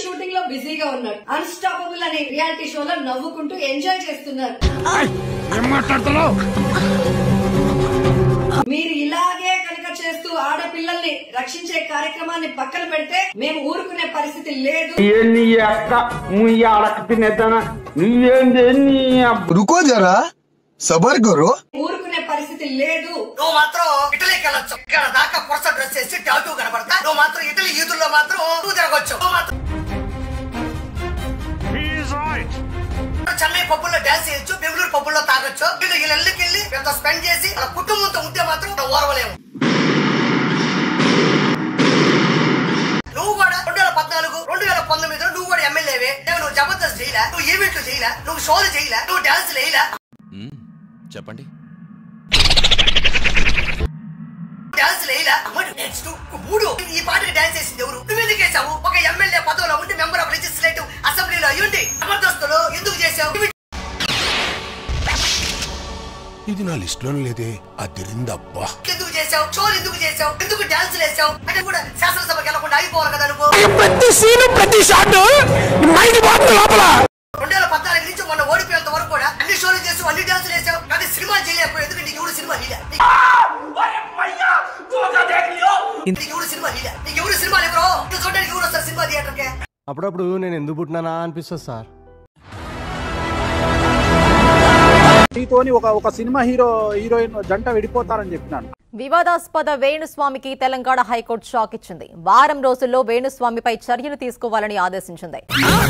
Shooting లో బిజీగా ఉన్నాడు అన్స్టాపబుల్ అనే రియాలిటీ షోలో నవ్వుకుంటూ ఎంజాయ్ చేస్తున్నారు మీరు ఇలాగే కనుక చేస్తూ ఆడపిల్లల్ని రక్షించే కార్యక్రమాన్ని పక్కన పెడితే మేము ఊరుకునే పరిస్థితి లేదు నీ అక్క ముయ్య అడక తినేద్దానా నువ్వేంది నీ అబ్బ- रुको जरा सबर करो ఊరుకునే పరిస్థితి లేదు నువ్వు మాత్రం ఇటలీకి వెళ్ళొచ్చు ఇక్కడ దాకా పొరస డ్రెస్ చేసి టాటూ కనబడతా నువ్వు మాత్రం ఇటలీ ఈదుల్లో మాత్రం నువ్వు తిరగొచ్చు నువ్వు మాత్రం చెన్నై పబ్బుల్లో డాన్స్ చేయొచ్చు బెంగళూరు పబ్బుల్లో తాగొచ్చు వీళ్ళు వీళ్ళ ఇళ్ళకి వెళ్ళి ఎంత స్పెండ్ చేసి వాళ్ళ కుటుంబంతో ఉంటే మాత్రం నువ్వు ఓర్వలేము నువ్వు కూడా రెండు వేల పద్నాలుగు రెండు వేల పంతొమ్మిదిలో నువ్వు కూడా ఎమ్మెల్యేవే నువ్వు జబర్దస్త్ చేయలే నువ్వు ఈవెంట్లు చేయలే నువ్వు షోలు చేయలే నువ్వు డాన్స్ వేయలే చెప్పండి డాన్స్ లేలా నెక్స్ట్ మూడు ఈ పాటకి డాన్స్ చేసింది ఎవరు నువ్వు ఎందుకు చేసావు ఒక ఎమ్మెల్యే పదవిలో ఉండి మెంబర్ ఆఫ్ లెజిస్లేటివ్ అసెంబ్లీలో అయ్యుండి జబర్దస్తులు ఎందుకు చేసావు ఇవి ఇది నా లిస్ట్ లో లేదే అదిరిందబ్బా ఎందుకు చేసావు షోలు ఎందుకు చేసావు ఎందుకు డాన్స్ వేసావు అంటే కూడా శాసనసభకి వెళ్ళకుండా అయిపోవాలి కదా నువ్వు ప్రతి సీను ప్రతి షాట్ మైండ్ పోతుంది లోపల రెండు వేల పద్నాలుగు నుంచి మొన్న ఓడిపోయేంత వరకు కూడా అన్ని షోలు చేసావు అన్ని డాన్సులు వేసావు కానీ సినిమా చేయలేకపోయావు ఎందుకంటే నీకు ఎవరు సినిమా నీలే నీకు ఎవరు సినిమా నీలే నీకు ఎవరు సినిమా ఎవరో నువ్వు చూడడానికి ఎవరు వస్తారు సినిమా థియేటర్కి అప్పుడప్పుడు నేను ఎందుకు పుట్టినానా అనిపిస్తుంది సార్ నీతోని ఒక ఒక సినిమా హీరో హీరోయిన్ జంట విడిపోతారని చెప్పినాను వివాదాస్పద వేణుస్వామికి తెలంగాణ హైకోర్టు షాక్ ఇచ్చింది వారం రోజుల్లో వేణుస్వామిపై చర్యలు తీసుకోవాలని ఆదేశించింది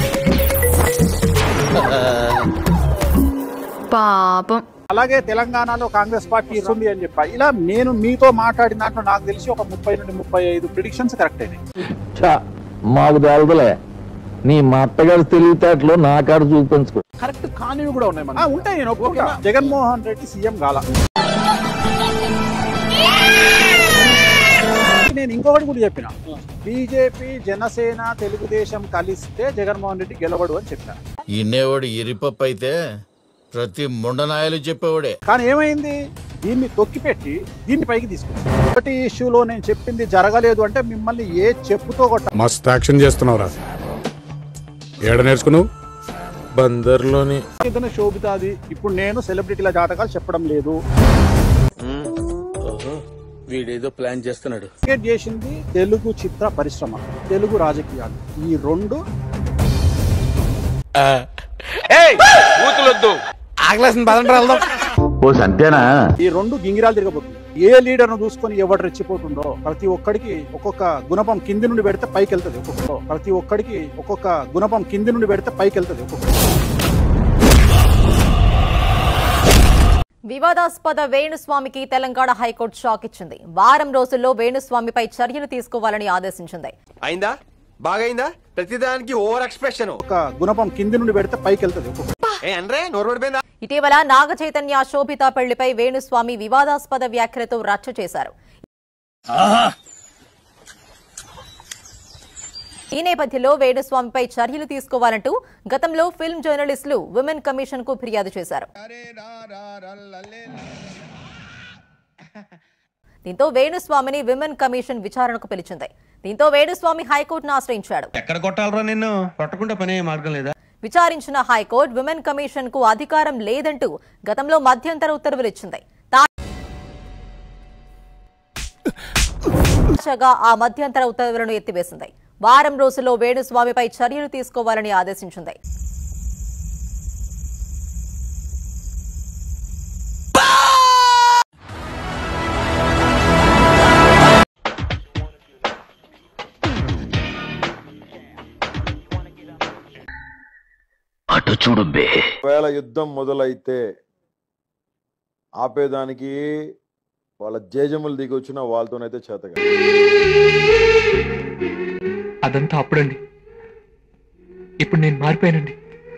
పాపం అలాగే తెలంగాణలో కాంగ్రెస్ పార్టీ ఇస్తుంది అని చెప్పా ఇలా నేను మీతో మాట్లాడిన దాంట్లో నాకు తెలిసి ఒక ముప్పై నుండి ముప్పై ఐదు ప్రిడిక్షన్స్ కరెక్ట్ అయినాయి ఛ, మాకు తెలదలే నీ మా అత్తగారి తెలివితేటలు నా కాడ చూపించుకో కరెక్ట్ కానివి కూడా ఉన్నాయి మన ఉంటాయి నేను ఒప్పుకుంటా జగన్మోహన్ రెడ్డి సీఎం గాల నేను ఇంకొకటి కూడా చెప్పిన బీజేపీ జనసేన తెలుగుదేశం కలిస్తే జగన్మోహన్ రెడ్డి గెలవడు అని చెప్పాను ఇన్నేవాడు ఎరిపప్పు అయితే ప్రతి ముండనాయలు చెప్పేవాడే కానీ ఏమైంది దీన్ని తొక్కిపెట్టి దీన్ని పైకి తీసుకున్నాం ఒకటి ఇష్యూలో నేను చెప్పింది జరగలేదు అంటే మిమ్మల్ని ఏ చెప్పుతో కొట్ట మస్త్ యాక్షన్ చేస్తున్నావురా ఏడ నేర్చుకున్నావు బందర్లోని ఇతను శోభితాది ఇప్పుడు నేను సెలబ్రిటీల జాతకాలు చెప్పడం లేదు వీడేదో ప్లాన్ చేస్తున్నాడు క్రియేట్ చేసింది తెలుగు చిత్ర పరిశ్రమ తెలుగు రాజకీయాలు ఈ రెండు ఆగలేసిన పదండి వెళ్దాం ఓ సంతేనా ఈ రెండు గింగిరాలు తిరగబోతుంది ఏ లీడర్ ను చూసుకొని ఎవడు రెచ్చిపోతుండో ప్రతి ఒక్కడికి ఒక్కొక్క గుణపం కింది నుండి పెడితే పైకి వెళ్తుంది ఒక్కొక్క ప్రతి ఒక్కడికి ఒక్కొక్క గుణపం కింది నుండి పెడితే పైకి వెళ్తుంది ఒక్కొక్క వివాదాస్పద వేణుస్వామికి తెలంగాణ హైకోర్టు షాక్ ఇచ్చింది వారం రోజుల్లో వేణుస్వామిపై చర్యలు తీసుకోవాలని ఆదేశించింది అయిందా బాగైందా ప్రతిదానికి ఓవర్ ఎక్స్ప్రెషన్ ఒక గుణపం కింది నుండి పెడితే పైకి వెళ్తుంది ఒక్కొక్క ఏ అనరే నోరు పడిపోయిందా ఇటీవల నాగ చైతన్య శోభిత పెళ్లిపై వేణుస్వామి వివాదాస్పద వ్యాఖ్యలతో రచ్చ చేశారు ఈ నేపథ్యంలో వేణుస్వామిపై చర్యలు తీసుకోవాలంటూ గతంలో ఫిల్మ్ జర్నలిస్టులు విమెన్ కమిషన్ కు ఫిర్యాదు చేశారు దీంతో వేణుస్వామిని విమెన్ కమిషన్ విచారణకు పిలిచింది దీంతో వేణుస్వామి హైకోర్టును ఆశ్రయించాడు ఎక్కడ కొట్టాలరా నిన్ను కొట్టకుండా పనే మార్గం లేదా విచారించిన హైకోర్టు విమెన్ కమిషన్ కు అధికారం లేదంటూ గతంలో మధ్యంతర ఉత్తర్వులు ఇచ్చింది తాజాగా ఆ మధ్యంతర ఉత్తర్వులను ఎత్తివేసింది వారం రోజుల్లో వేణుస్వామిపై చర్యలు తీసుకోవాలని ఆదేశించింది అటు చూడు బే ఒకవేళ యుద్ధం మొదలైతే ఆపేదానికి వాళ్ళ జేజములు దిగి వచ్చిన వాళ్ళతోనైతే చేతగా అదంతా అప్పుడండి ఇప్పుడు నేను మారిపోయానండి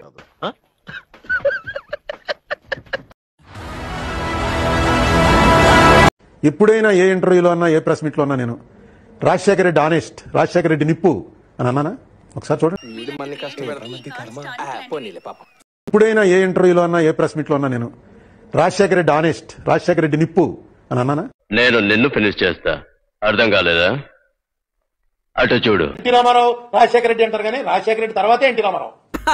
ఎప్పుడైనా ఏ ఇంటర్వ్యూలో అన్నా ఏ ప్రెస్ మీట్లో అన్నా నేను రాజశేఖర రెడ్డి ఆనెస్ట్ రాజశేఖర రెడ్డి నిప్పు అని అన్నానా ఒకసారి చూడండి మళ్ళీ కష్టపడతాం పోనీలే పాపం ఎప్పుడైనా ఏ ఇంటర్వ్యూలో అన్నా ఏ ప్రెస్ మీట్లో అన్నా నేను రాజశేఖర రెడ్డి ఆనెస్ట్ రాజశేఖర రెడ్డి నిప్పు అని అన్నానా నేను నిన్ను ఫినిష్ చేస్తా అర్థం కాలేదా అటు చూడు ఎన్టీ రామారావు రాజశేఖర రెడ్డి అంటారు కానీ రాజశేఖర రెడ్డి తర్వాతే ఎన్టీ రామారావు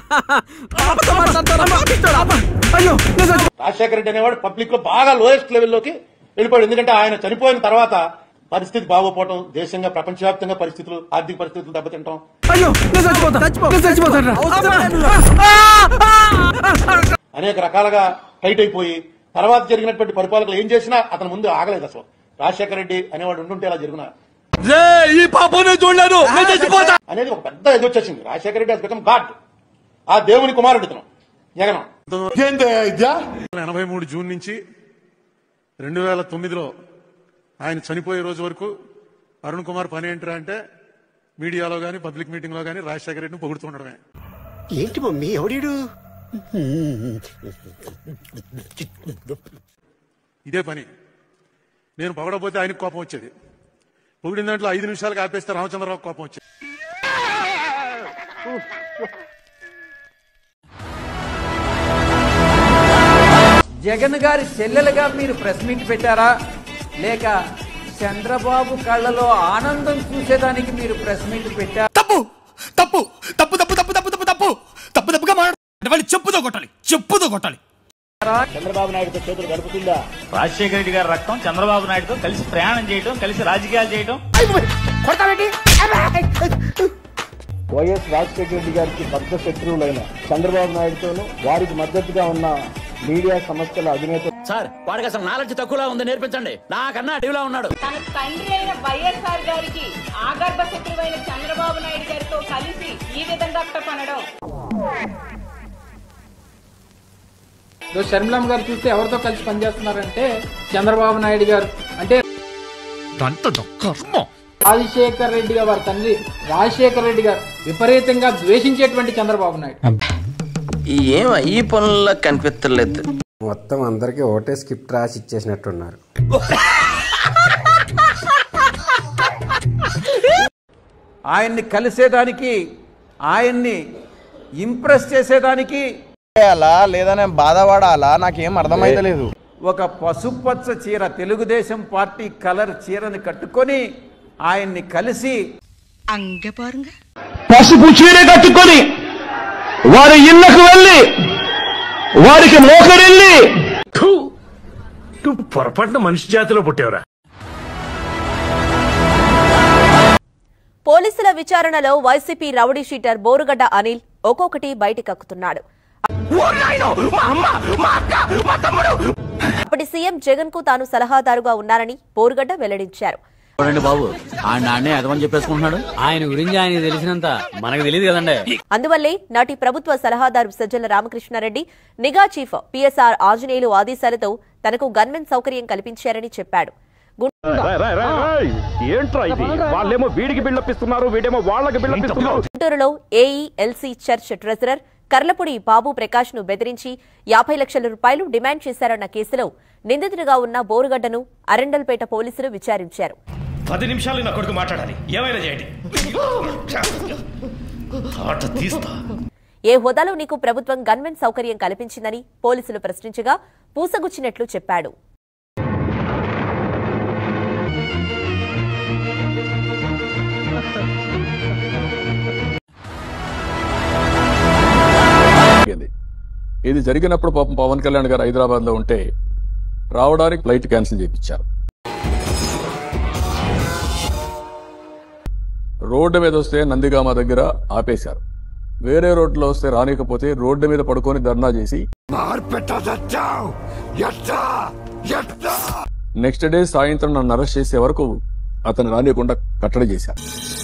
రాజశేఖర రెడ్డి అనేవాడు పబ్లిక్ లో బాగా లోయెస్ట్ లెవెల్లోకి వెళ్ళిపోయాడు ఎందుకంటే ఆయన చనిపోయిన తర్వాత పరిస్థితి బాగోపోవటం దేశంగా ప్రపంచవ్యాప్తంగా పరిస్థితులు ఆర్థిక పరిస్థితులు దెబ్బతింటాం అనేక రకాలుగా టైట్ అయిపోయి తర్వాత జరిగినటువంటి పరిపాలకులు ఏం చేసినా అతని ముందు ఆగలేదు అసలు రాజశేఖర రెడ్డి అనేవాడు ఉంటుంటే ఇలా జరుగునా ఈ పాపనే చూడలేదు నేను చచ్చిపోతా అనేది ఒక పెద్ద ఇది వచ్చేసింది Rajasekhara Reddy has become god ఆ దేవుని కుమారుడు ఇతను జగనం ఎనభై మూడు జూన్ నుంచి రెండు వేల తొమ్మిదిలో ఆయన చనిపోయే రోజు వరకు అరుణ్ కుమార్ పని ఏంటరా అంటే మీడియాలో గానీ పబ్లిక్ మీటింగ్ లో గానీ రాజశేఖర రెడ్డిని పొగుడుతుండడమే ఏంటి మమ్మీ ఎవడీడు ఇదే పని నేను పొగడపోతే ఆయనకు కోపం వచ్చేది పొగిడిన దాంట్లో ఐదు నిమిషాలకు ఆపేస్తే రామచంద్రరావు కోపం వచ్చేది జగన్ గారి చెల్లెలుగా మీరు ప్రెస్ మీట్ పెట్టారా లేక చంద్రబాబు కళ్ళలో ఆనందం చూసేదానికి మీరు ప్రెస్ మీట్ పెట్టారా తప్పు తప్పు తప్పు తప్పు తప్పు తప్పు తప్పు తప్పు తప్పు తప్పుగా మాట్లాడాలి చెప్పుతో కొట్టాలి చెప్పుతో కొట్టాలి చంద్రబాబు నాయుడుతో చేతులు గడుపుతుందా రాజశేఖర రెడ్డి గారి రక్తం చంద్రబాబు నాయుడుతో కలిసి ప్రయాణం చేయడం కలిసి రాజకీయాలు చేయడం వైఎస్ రాజశేఖర రెడ్డి గారికి బద్ద శత్రువులైన చంద్రబాబు నాయుడుతోనూ వారికి మద్దతుగా ఉన్న మీడియా సంస్థల అధినేత సార్ వాడికి అసలు నాలెడ్జ్ తక్కువలా ఉంది నేర్పించండి నాకన్నా అడవిలా ఉన్నాడు తన తండ్రి అయిన వైఎస్ఆర్ గారికి ఆగర్భ శత్రువైన చంద్రబాబు నాయుడు గారితో కలిసి ఈ విధంగా పనడం షర్మిలమ్మ గారు చూస్తే ఎవరితో కలిసి పనిచేస్తున్నారంటే చంద్రబాబు నాయుడు గారు అంటే రాజశేఖర్ రెడ్డి గారు వారి తండ్రి రాజశేఖర్ రెడ్డి గారు విపరీతంగా ద్వేషించేటువంటి చంద్రబాబు నాయుడు ఏం ఈ పనుల్లో కనిపించలేదు మొత్తం అందరికి ఒకటే స్క్రిప్ట్ రాసి ఇచ్చేసినట్టున్నారు ఆయన్ని కలిసేదానికి ఆయన్ని ఇంప్రెస్ చేసేదానికి అలా లేదా నేను బాధపడాలా నాకేం అర్థమైతలేదు ఒక పసుపచ్చ చీర తెలుగుదేశం పార్టీ కలర్ చీరని కట్టుకొని ఆయన్ని కలిసి పసుపు చీర కట్టుకొని వారి ఇళ్లకు వెళ్ళి వారికి మోకరిల్లి నువ్వు పొరపాటున మనిషి జాతిలో పుట్టేవరా పోలీసుల విచారణలో YCP rowdy sheeter Borugadda Anil ఒక్కొక్కటి బయటకక్కుతున్నాడు అప్పటి సీఎం జగన్ కు తాను సలహాదారుగా ఉన్నానని బోరుగడ్డ వెల్లడించారు చూడండి బాబు ఆయన నాన్నే అదమని చెప్పేసుకుంటున్నాడు ఆయన గురించి ఆయన తెలిసినంత మనకు తెలియదు కదండి అందువల్లే నాటి ప్రభుత్వ సలహాదారు సజ్జల రామకృష్ణారెడ్డి నిఘా చీఫ్ పిఎస్ఆర్ ఆంజనేయులు ఆదేశాలతో తనకు గన్మెన్ సౌకర్యం కల్పించారని చెప్పాడు ఏంట్రా ఇది వాళ్ళేమో వీడికి బిల్డప్పిస్తున్నారు వీడేమో వాళ్ళకి బిల్డప్పిస్తున్నారు గుంటూరులో AE LC church treasurer Karlapudi Babu Prakash ను బెదిరించి యాభై లక్షల రూపాయలు డిమాండ్ చేశారన్న కేసులో నిందితుడిగా ఉన్న బోరుగడ్డను అరండల్పేట పోలీసులు విచారించారు పది నిమిషాలు నా కొడుకు మాట్లాడాలి ఏమైనా చేయండి ఆట తీస్తా ఏ హోదాలో నీకు ప్రభుత్వం గన్మెన్ సౌకర్యం కల్పించిందని పోలీసులు ప్రశ్నించగా పూసగుచ్చినట్లు చెప్పాడు జరిగింది. ఇది జరిగినప్పుడు పాపం పవన్ కళ్యాణ్ గారు హైదరాబాద్ లో ఉంటే రావడానికి ఫ్లైట్ క్యాన్సిల్ చేయించారు రోడ్డు మీద వస్తే నందిగామ దగ్గర ఆపేశారు వేరే రోడ్లో వస్తే రానికపోతే రోడ్డు మీద పడుకొని ధర్నా చేసి నెక్స్ట్ డే సాయంత్రం నన్ను అరెస్ట్ చేసే వరకు అతను రానియకుండా కట్టడి చేశారు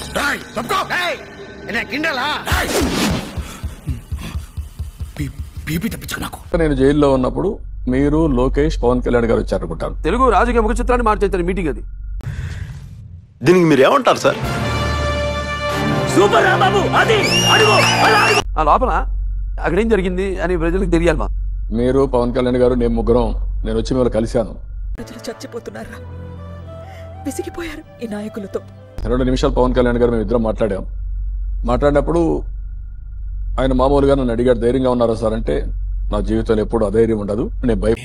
బీపీ తెప్పించు నాకు నేను జైల్లో ఉన్నప్పుడు మీరు లోకేష్ పవన్ కళ్యాణ్ గారు వచ్చారనుకుంటాను తెలుగు రాజకీయ ముఖ చిత్రాన్ని మార్చేస్తారు మీటింగ్ అది దీనికి మీరు ఏమంటారు సార్ సూపర్ రా బాబు అది అడుగు అలా అడుగు ఆ లోపల అక్కడ ఏం జరిగింది అని ప్రజలకు తెలియాలి మా మీరు పవన్ కళ్యాణ్ గారు నేను ముగ్గురం నేను వచ్చి మిమ్మల్ని కలిశాను ప్రజలు చచ్చిపోతున్నారా విసిగిపోయారు ఈ నాయకులతో రెండు నిమిషాలు పవన్ కళ్యాణ్ గారు మేము ఇద్దరం మాట్లాడాం మాట్లాడినప్పుడు ఆయన మామూలుగా నన్ను అడిగాడు ధైర్యంగా ఉన్నారా సార్ అంటే నా జీవితంలో ఎప్పుడు అధైర్యం ఉండదు నేను భయ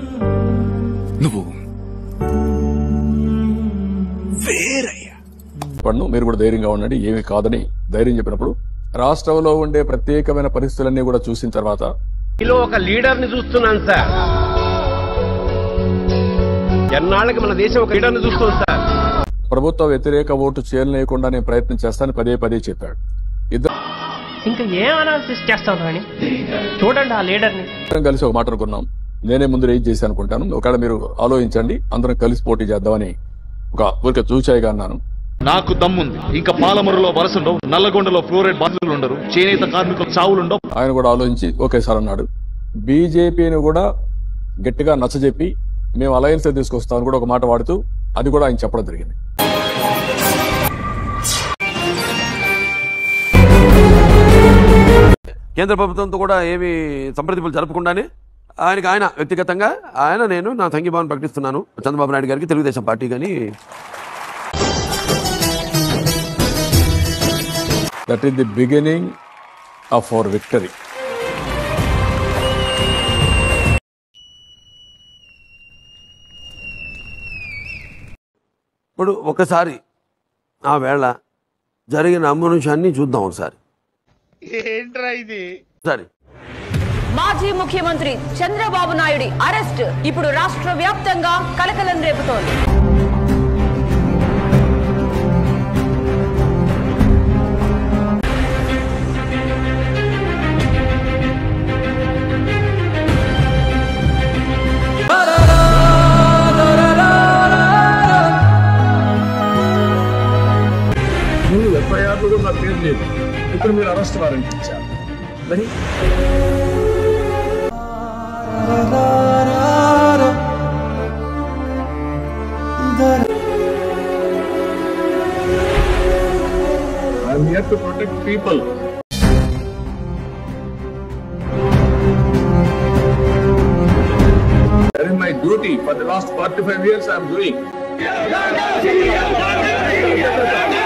నువ్వు వేరయ్యా పన్ను మీరు కూడా ధైర్యంగా ఉండండి ఏమీ కాదని ధైర్యం చెప్పినప్పుడు రాష్ట్రంలో ఉండే ప్రత్యేకమైన పరిస్థితులన్నీ కూడా చూసిన తర్వాత మీలో ఒక లీడర్ ని చూస్తున్నాను సార్ ఎన్నాళ్ళకి మన దేశం ఒక లీడర్ ని చూస్తుంది సార్ ప్రభుత్వ వ్యతిరేక ఓటు చేయలేకుండా నేను ప్రయత్నం చేస్తానని పదే పదే చెప్పాడు ఇద్దరు ఇంకా ఏం అనాలిసిస్ చేస్తాం రాని చూడండి ఆ లీడర్ని అందరం కలిసి ఒక మాట అనుకున్నాం నేనే ముందు రేజ్ చేసి అనుకుంటాను ఒకవేళ మీరు ఆలోచించండి అందరం కలిసి పోటీ చేద్దామని ఒక ఊరికే చూచాయిగా అన్నాను నాకు దమ్ముంది ఇంకా పాలమరులో వలసండవు నల్లగొండలో ఫ్లోరైడ్ బాధితులు ఉండరు చేనేత కార్మికుల చావులుండవు ఆయన కూడా ఆలోచించి ఓకే సార్ అన్నాడు బీజేపీని కూడా గట్టిగా నచ్చజెప్పి మేము అలయన్స్ తీసుకొస్తామని కూడా ఒక మాట వాడుతూ అది కూడా ఆయన చెప్పడం జరిగింది కేంద్ర ప్రభుత్వంతో కూడా ఏమి సంప్రదింపులు జరపకుండానే ఆయనకి ఆయన వ్యక్తిగతంగా ఆయన నేను నా సంఘీభావం ప్రకటిస్తున్నాను చంద్రబాబు నాయుడు గారికి తెలుగుదేశం పార్టీ కానీ that is the beginning of our victory ఇప్పుడు ఒకసారి ఆ వేళ జరిగిన అమనుషాన్ని చూద్దాం ఒకసారి ఏంట్రా ఇది సరే మాజీ ముఖ్యమంత్రి చంద్రబాబు నాయుడి అరెస్ట్ ఇప్పుడు రాష్ట్ర వ్యాప్తంగా కలకలం రేపుతోంది ముందు ఎఫ్ఐఆర్ లో నా పేరు లేదు ఇప్పుడు మీరు అరెస్ట్ వారెంట్ ఇచ్చారు మరి I'm here to protect people. That is my duty. For the last 45 years, I'm doing.